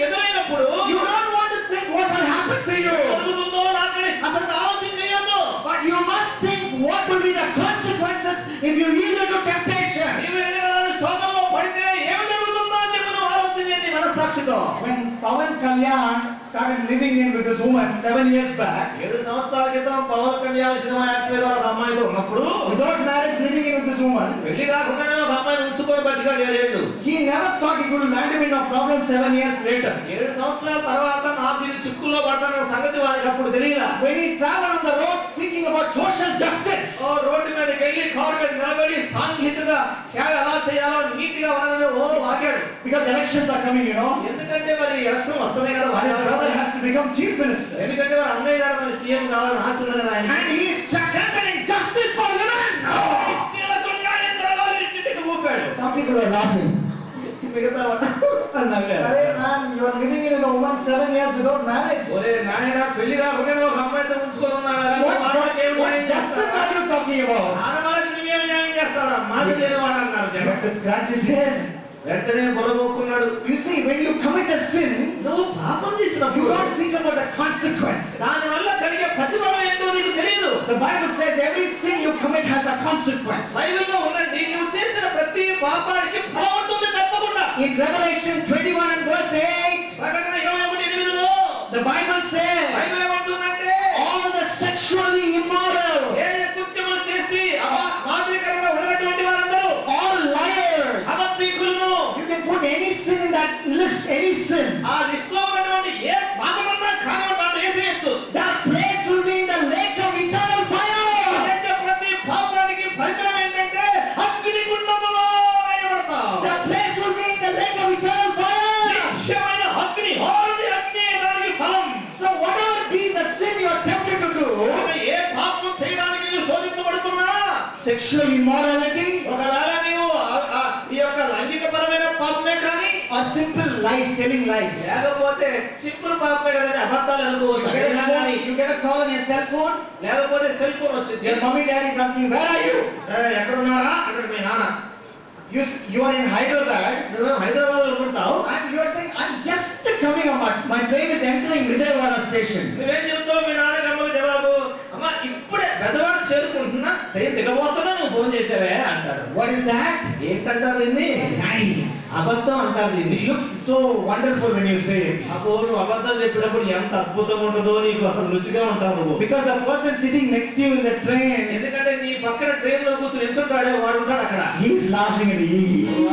if you yield to temptation. నీవు ఎదగాలని శోధనలో పడితే ఏమి జరుగుతుందో అని చెప్పి నువ్వు ఆలోచన చేయండి మనస్సాక్షితో When Pawan Kalyan started living in with this woman seven years back, ఏడు సంవత్సరాల క్రితం పవన్ కళ్యాణ్ సినిమా యాక్టర్ గారు ఒక అమ్మాయితో ఉన్నప్పుడు without marriage living in with this woman, పెళ్లి కాకుండానే ఒక అమ్మాయిని ఉంచుకొని బతికాడు ఏడేళ్ళు he never thought he would land him in a problem seven years later. ఏడు సంవత్సరాల తర్వాత నాకు దీని చిక్కుల్లో పడ్డాన సంగతి వారికి అప్పుడు తెలియలా When he traveled on the road thinking about social justice, ఓ రోడ్డు మీదకి వెళ్ళి కారు మీద నిలబడి సాంఘికంగా సేవ ఎలా చేయాలో నీతిగా ఉండాలని ఓ వాగాడు because elections are coming, you know, ఎందుకంటే మరి ఎలక్షన్ వస్తున్నాయి కదా and his వాడి brother has to become chief minister. ఎందుకంటే వారి అన్నయ్య గారు మరి సీఎం కావాలని ఆశ ఉంది కదా ఆయన And he is campaigning justice for women. స్త్రీలకు న్యాయం జరగాలి ఇంటి తిట్టి ఊపాడు Some people are laughing. మిగతా వాళ్ళు నవ్వారు. Hey man, you are living in with a woman seven years without marriage. ఒరే నాయన పెళ్లి కాకుండా ఒక అమ్మాయితో ఉంచుకొని ఉన్నారా What, వాళ్ళకి ఏం what న్యాయం justice చేస్తారా? are you talking about? ఆడవాళ్ళకి నువ్వేం న్యాయం చేస్తారా మాకు లేని వాడు అన్నారు You జనం have to scratch his head. వెంటనే బుర్రగొక్కున్నాడు You see, when you commit a sin, నువ్వు పాపం you చేసినప్పుడు don't think about the consequences. దాని వల్ల కలిగే ప్రతిఫలం ఏంటో నీకు తెలియదు The Bible says every sin you commit has a consequence. బైబిల్లో ఉందండి నువ్వు చేసిన ప్రతి పాపానికి ఫలం ఉంటుంది తప్పకుండా In Revelation 21 and verse 8, ప్రకటన ఇరవై ఒకటి ఎనిమిదిలో the Bible says బైబిల్ ఏమంటుందంటే all the sexually immoral, ఏ కృత్యములు చేసి అమాదికరంగా ఉన్నటువంటి వారందరూ all liars, అబద్ధికులను you can put any sin in that list, any sin. ఆ లిస్ట్ లో ఉన్నటువంటి ఏ పాపమన్నా కారణం దాంట్లో వేసేయచ్చు That place will be in the lake of eternal fire. చేసే ప్రతి పాపానికి ఫలితం ఏంటంటే అగ్ని కుండములో వేయబడతావు That place will be in the lake of eternal fire. నిత్యమైన అగ్ని హారుని అగ్ని దానికి ఫలం So whatever be the sin you are tempted to do, కనుక ఏ పాపం చేయడానికి నీవు శోధించబడుతున్నా sexual immorality ఒకవేళ నీవు ఆ- ఆ ఈ యొక్క లైంగికపరమైన పాపమే కానీ or simple lies, telling lies. లేకపోతే సింపుల్ పాపమే కదండి అబద్ధాలు You అనుకోవచ్చు get, a అదేనా phone, కానీ you get a call on your cell phone, లేకపోతే సెల్ ఫోన్ వచ్చింది your mommy daddy is asking, where are you? ఏ, ఎక్కడున్నారా అంటాడు మీ నాన్న You, s- you are in Hyderabad నువ్వు హైదరాబాద్ లో ఉంటావు and you are saying, I'm just coming on my, my train is entering Vijayawada station. నువ్వేం చెబుతావు మీ నాన్నకి అమ్మకి జవాబు అమ్మ ఇప్పుడే పెద్దవాడు చేరుకుంటున్నా ట్రైన్ దిగబోతున్నా నువ్వు ఫోన్ చేసావే అంటాడు What is that? ఏంటంటారు దీన్ని Lies. అబద్ధం అంటారు దీన్ని It looks so wonderful when you say it. అబ్బో నువ్వు అబద్ధం చెప్పినప్పుడు ఎంత అద్భుతంగా ఉంటుందో నీకు అసలు రుచిగా ఉంటావు నువ్వు Because the person sitting next to you in the train, ఎందుకంటే నీ పక్కన ట్రైన్ లో కూర్చొని ఎంతుంటాడే వాడు ఉంటాడు అక్కడ he is laughing at you.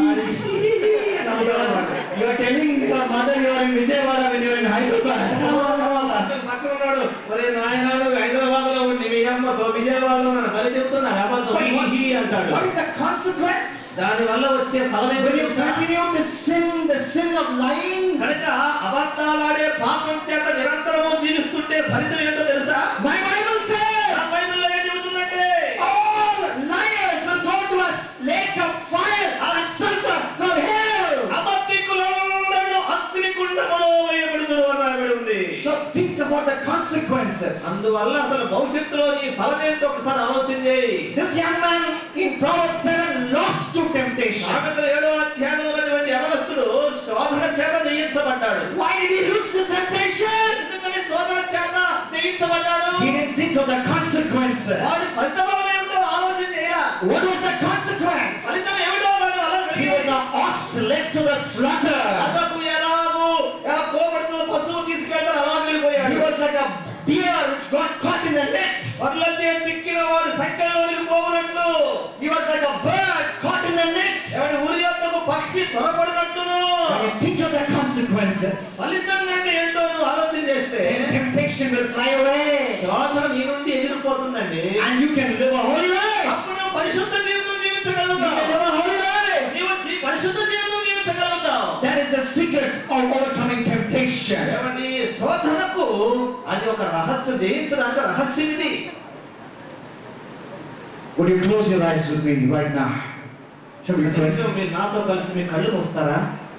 You are, you are telling your mother you are in Vijayawada when you are in Hyderabad. పక్కన పక్కన ఉన్నాడు ఒరే నాయన నువ్వు హైదరాబాద్ లో ఉండి మీ అమ్మతో విజయవాడలో నన్ను తల్లి చెప్తున్నా అబద్ధం But హీ what- హీ అంటాడు What is the consequence? దాని వల్ల వచ్చే ఫలం ఏంటో When you తెలుసా? continue to sin, the sin of lying, కనుక అబద్ధాలాడే పాపం చేత నిరంతరము జీవిస్తుంటే ఫలితం ఏంటో తెలుసా my Bible ఆ says బైబిల్లో ఏం చెబుతుందంటే all liars will go to a lake of fire and sulfur called hell. అబద్ధికులందరూ అగ్ని కుండములో వేయబడుదురు అని రాయబడి ఉంది So think about the consequences. అందువల్ల అసలు భవిష్యత్తులో నీ ఫలం ఏంటో ఒకసారి ఆలోచన చేయి This young man in Proverbs 7 lost to temptation. సామెతల ఏడో అధ్యాయంలో ఉన్నటువంటి యవనస్తుడు శోధన చేత జయించబడ్డాడు Why did he lose to temptation? ఎందుకని శోధన చేత జయించబడ్డాడు He didn't think of the వాడి consequences. ఫలిత ఫలం ఏమిటో ఆలోచన చేయరా What was the consequence? ఫలితం ఏమిటో దాని వల్ల He was కలిగేది. an ox led to the slaughter. అతకు ఎలాగూ ఎలా కోబడుతున్న పశువు తీసుకెళ్తారు అలా He వెళ్ళిపోయాడు was like a deer which got caught in the net. వడ్లచే చిక్కిన వాడు సంఖ్యలోనికి పోవునట్లు He was like a bird caught in the net. ఎవడి ఉరి యొద్దకు పక్షి త్వరపడినట్టును When you think of the consequences, ఫలితం అంటే ఏంటో నువ్వు ఆలోచన చేస్తే then temptation will fly away. శోధన నీ నుండి ఎగిరిపోతుందండి And you can live a holy life. అప్పుడు నువ్వు పరిశుద్ధ జీవితం You can జీవించగలుగుతావు live a holy life. నీవు జీ- పరిశుద్ధ జీవితం జీవించగలుగుతావు That is the secret of overcoming temptation. ఏమండి శోధనకు అది ఒక రహస్యం జయించడానికి రహస్యం ఇది Would you close your eyes with me right now? Shall we pray? నిమిషం మీరు నాతో కలిసి మీ కళ్ళు మూస్తారా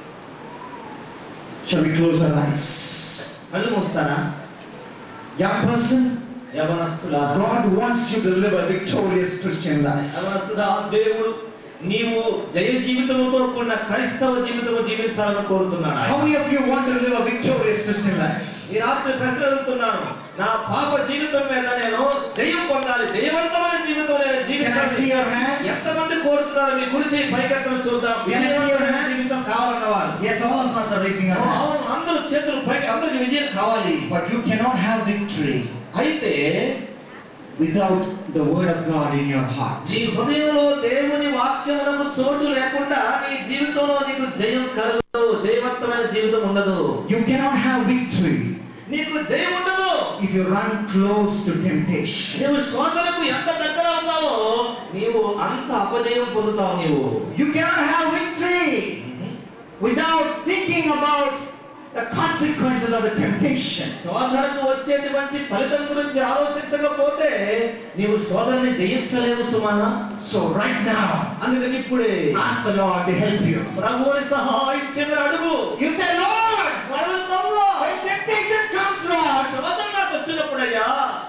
Shall we close our eyes? కళ్ళు మూస్తారా Young person, యవనస్తులారా God wants you to live a victorious Christian life. యవనస్తుడా దేవుడు నీవు జయ జీవితముతో కూడిన క్రైస్తవ జీవితము జీవించాలని కోరుతున్నాడు How many of you want to live a victorious Christian life? ఈ రాత్రి ప్రశ్న అడుగుతున్నాను నా పాప జీవితం మీద నేను జయం పొందాలి జయవంతమైన జీవితం నేను Can I see జీవితాన్ని your hands? ఎంతమంది కోరుతున్నారు మీ గురించి పైకెత్తలు చూద్దాం Can I see your విజయవంతమైన hands? జీవితం కావాలన్నవారు Yes, all of us are raising our అవును, hands. అందరూ చేతులు పైకి అందరికి విజయం కావాలి But you cannot have victory అయితే without the word of God in your heart. నీ హృదయంలో దేవుని వాక్యమునకు చోటు లేకుండా నీ జీవితంలో నీకు జయం కలగదు జయవంతమైన జీవితం ఉండదు You cannot have victory నీకు జయం ఉండదు if you run close to temptation. నీవు శోధనకు ఎంత దగ్గర అవుతావో నీవు అంత అపజయం పొందుతావు నీవు You cannot have victory without thinking about the consequences of the temptation. శోధనకు వచ్చేటువంటి ఫలితం గురించి ఆలోచించకపోతే నీవు శోధనని జయించలేవు సుమానా So right now, అందుకని ఇప్పుడే ask the Lord to help you. ప్రభువుని సహాయం చేయమని అడుగు You say, Lord, అడుగుతావా? when temptation comes, Lord, శోధన నాకు వచ్చినప్పుడయ్యా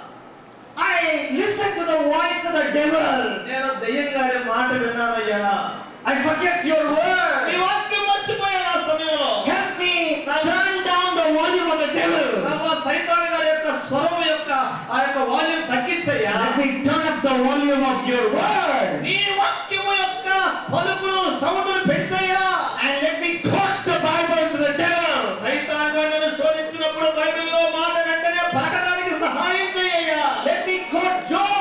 I listen to the voice of the devil. నేను దయ్యంగాడే మాట విన్నానయ్యా I forget your నీ word. వాక్యం మర్చిపోయాను ఆ సమయంలో Help me turn down the volume of the devil. ప్రభు సైతాన్ గారి యొక్క స్వరం యొక్క ఆ యొక్క వాల్యూమ్ తగ్గించయ్యా Let me turn up the volume of your word. నీ వాక్యము యొక్క పలుకును సౌండ్ను పెంచయ్యా And let me quote the Bible to the devil. సైతాన్ గారిని శోధించినప్పుడు బైబిల్లో మాట వెంటనే పలకడానికి సహాయం చేయ్యా Let me quote Job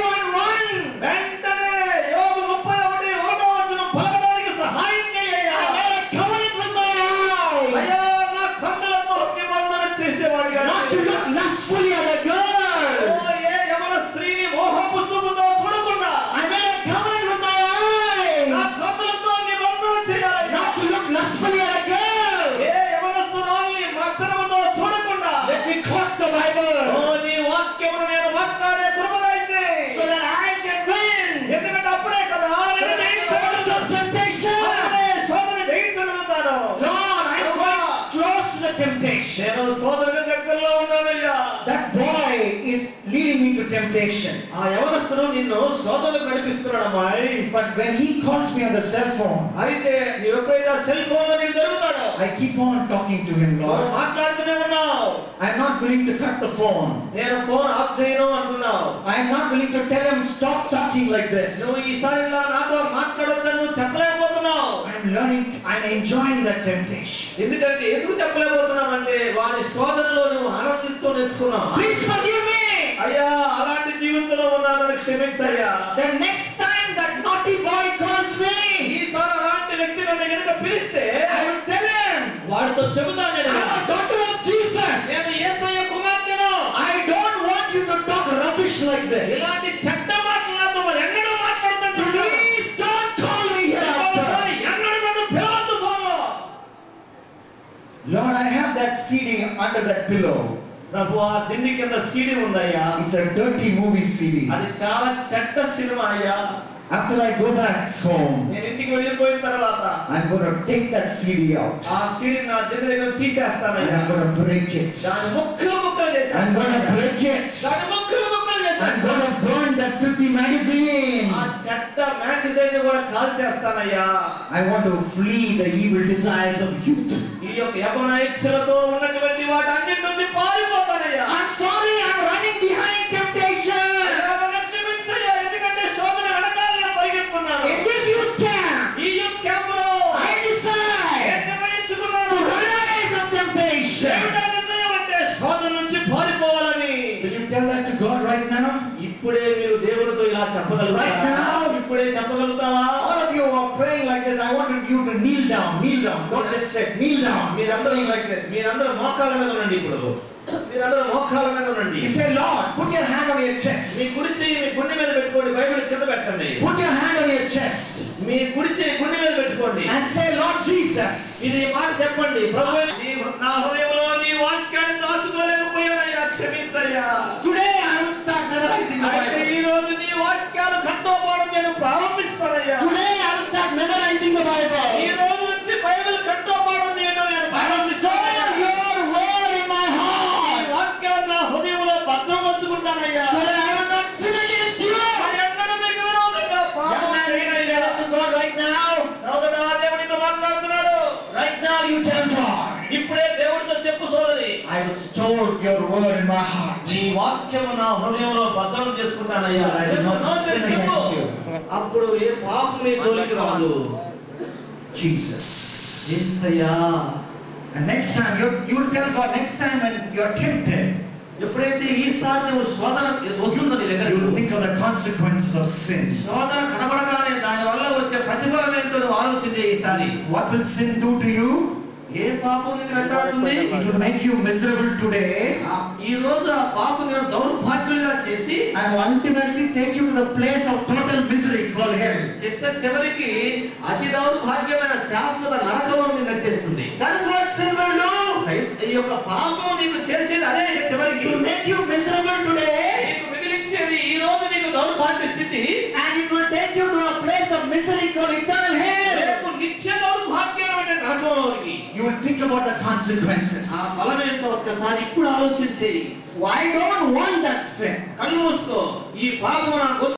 31 1. వెంటనే యోగు ముప్పై ఒకటి ఒకటో వచనం పలకడానికి సహాయం చేయ్యా I made a covenant with my eyes అయ్యా నా కన్నులతో నిబంధన చేసేవాడిగా not to look lustfully at a girl. ఓ ఏ యవన స్త్రీని మోహపు చూపుతో చూడకుండా I made a covenant with my నా eyes కన్నులతో నిబంధన చేయాలయ్యా not to look lustfully at a girl. ఏ యవనస్తురాల్ని మత్తరముతో చూడకుండా Let me quote the Bible ఓ నీ వాక్యమును నేను మాట్లాడే కృపదైతే so that I can win. ఎందుకంటే అప్పుడే కదా So నేను that I can జయించగలుగుతాను. overcome temptation. అప్పుడే శోధన జయించగలుగుతాను Lord, I'm going close to the temptation. నేను శోధనకు దగ్గరలో ఉన్నానయ్యా That boy is leading me to temptation. ఆ యవనస్తుడు నిన్ను శోధనకు నడిపిస్తున్నాడు అమ్మాయి But when he calls me on the cell phone, అయితే నీవు ఎప్పుడైతే సెల్ ఫోన్ లో నీకు దొరుకుతాడో I keep on talking to him, నువ్వు Lord. మాట్లాడుతూనే ఉన్నావు I'm not willing to cut the phone. నేను ఫోన్ ఆఫ్ చేయను అంటున్నావు I'm not willing to tell him, stop talking like నువ్వు this. ఈసారి ఇలా నాతో మాట్లాడొద్దని నువ్వు చెప్పలేకపోతున్నావు I'm learning, I'm enjoying that temptation. ఎందుకంటే ఎందుకు చెప్పలేకపోతున్నావు అంటే వాడి శోధనలో నువ్వు ఆనందిస్తూ నేర్చుకున్నావు Please forgive me. అయ్యా అలాంటి జీవితంలో ఉన్నానని క్షమించయ్యా The next time that naughty boy calls me, ఈసారి అలాంటి వ్యక్తి నన్ను కనుక పిలిస్తే I will tell him, వాడితో చెబుతాను నేను I'm a daughter of నేను Jesus. యేసయ్య కుమార్తెను I don't want you to talk rubbish like this. ఇలాంటి చెడ్డ మాటలు నాతో మరి ఎన్నడూ మాట్లాడుతుంటున్నాను Please don't call me hereafter. ఎన్నడూ నన్ను పిలవద్దు ఫోన్లో Lord, I have that CD under that pillow. ప్రభు ఆ దిండి కింద సీడీ ఉందయ్యా It's a dirty movie CD. అది చాలా చెడ్డ సినిమా అయ్యా After I go back home, నేను ఇంటికి వెళ్ళిపోయిన తర్వాత I'm going to take that CD out ఆ సీడీ నా దిండి దగ్గర and తీసేస్తానయ్యా I'm going to break it. దాని ముక్కలు ముక్కలు I'm going to చేసేస్తానయ్యా. break it. దాని ముక్కలు ముక్కలు I'm చేసేస్తాను going to burn that filthy magazine. ఆ చెడ్డ మ్యాగజైన్ కూడా కాల్ చేస్తానయ్యా I want to flee the evil desires of youth. ఈ యొక్క యవన ఇచ్చలతో ఉన్నటువంటి వాటి అన్నిటి నుంచి పారిపోతానయ్యా I'm sorry, I'm running behind temptation. అయ్యా, నన్ను క్షమించయ్యా, ఎందుకంటే శోధన వెనకాల నేను పరిగెత్తున్నాను In this youth camp, ఈ యూత్ క్యాంపులో I decide నేను నిర్ణయించుకున్నాను to run away from temptation. ఏమిటా నిర్ణయం అంటే శోధన నుంచి పారిపోవాలని Will you tell that to God right now? ఇప్పుడే మీరు దేవుడితో ఇలా Right చెప్పగలుగుతారా now. ఇప్పుడే చెప్పగలుగుతావా All of you who are praying like this, I wanted you to kneel down, kneel down. Don't just sit, kneel down. I'm మీరందరూ praying like this. మీరందరూ మోకాళ్ళ మీద ఉండండి ఇప్పుడు మీరందరూ మోకాళ్ళ మీద ఉండండి You say, Lord, put your hand on your me chest. కుడి చేయి మీ గుండె మీద పెట్టుకోండి బైబిల్ కింద పెట్టండి Put your hand on your chest మీ కుడి చేయి గుండె మీద పెట్టుకోండి and say, Lord Jesus, ఇది ఈ మాట చెప్పండి ప్రభు నీ నా హృదయంలో నీ వాక్యాన్ని దాచుకోలేకపోయానయ్యా క్షమించయ్యా today I will start memorizing the అయితే Bible. ఈ రోజు నీ వాక్యాలు కంటోపాడం నేను ప్రారంభిస్తానయ్యా Today I will start memorizing the ఈ Bible. రోజు నుంచి బైబిల్ కంటోపాడం చేయడం నేను I will store ప్రారంభిస్తానయ్యా. your word in my ఈ heart వాక్యాలు నా హృదయంలో భద్రపరుచుకుంటానయ్యా so that I will not sin against you. మరి ఎన్నడూ మీకు విరోధంగా పాపం Young man, you say చేయనయ్యా. that to God right now. సోదరా దేవుడితో మాట్లాడుతున్నాడు Right now you tell God, ఇప్పుడే దేవుడితో చెప్పు సోదరి I will store your word in my heart. నీ వాక్యము నా హృదయంలో భద్రం చేసుకుంటానయ్యా So that I will చెప్పు, not నోరు sin తెరిచి చెప్పు against you. అప్పుడు ఏ పాపం నీ జోలికి రాదు Jesus. Yesayya And next time, you you will tell God, next time when you are tempted, ఎప్పుడైతే ఈసారి నువ్వు శోధన వస్తుందో నీ దగ్గర you will think of the consequences of sin. శోధన కనబడగానే దాని వల్ల వచ్చే ప్రతిఫలం ఏంటో నువ్వు ఆలోచించే ఈసారి What will sin do to you? ఏ పాపం నీకు వెంటాడుతుంది It will make you miserable today ఆ- ఈ రోజు ఆ పాపం నేను దౌర్భాగ్యులుగా చేసి and ultimately take you to the place of total misery called hell. చిట్ట చివరికి అతి దౌర్భాగ్యమైన శాశ్వత నరకంలో నిన్ను నెట్టేస్తుంది That is what sin will do. ఈ యొక్క పాపం నీకు చేసేది అదే చివరికి It will make you miserable today నీకు మిగిలించేది ఈ రోజు నీకు దౌర్భాగ్య స్థితి and it will take you to a place of misery called eternal hell. రేపు నిత్య దౌర్భాగ్యమైన నరకంలోనికి You will think about the consequences. ఆ ఫలం ఏంటో ఒక్కసారి ఇప్పుడు ఆలోచించి I don't want that sin. కళ్ళు మూసుకో ఈ పాపం నాకు